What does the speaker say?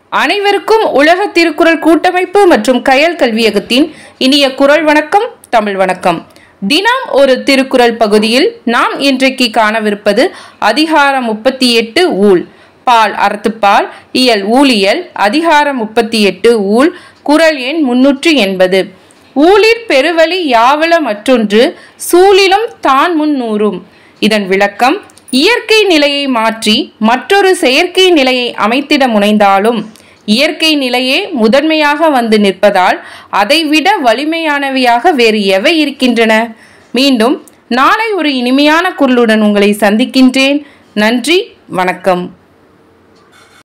அனைவருக்கும் உலக திருக்குறள் கூட்டமைப்பு மற்றும் கயல் கல்வியகத்தின் இனிய குரல் வணக்கம் தமிழ் வணக்கம் தினம் ஒரு திருக்குறள் பகுதியில் நாம் இன்றைக்கு காணவிருப்பது அதிகாரம் முப்பத்தி எட்டு ஊழ் பால் அறத்துப்பால் இயல் ஊழியல் அதிகாரம் முப்பத்தி எட்டு ஊழ் குரல் எண் முன்னூற்று எண்பது ஊழிற் பெருவழி யாவல மற்றொன்று சூழிலும் தான் முன்னூறும் இதன் விளக்கம் இயற்கை நிலையை மாற்றி மற்றொரு செயற்கை நிலையை அமைத்திட முனைந்தாலும் இயற்கை நிலையே முதன்மையாக வந்து நிற்பதால் அதைவிட வலிமையானவையாக வேறு எவை இருக்கின்றன மீண்டும் நாளை ஒரு இனிமையான குரலுடன் உங்களை சந்திக்கின்றேன் நன்றி வணக்கம்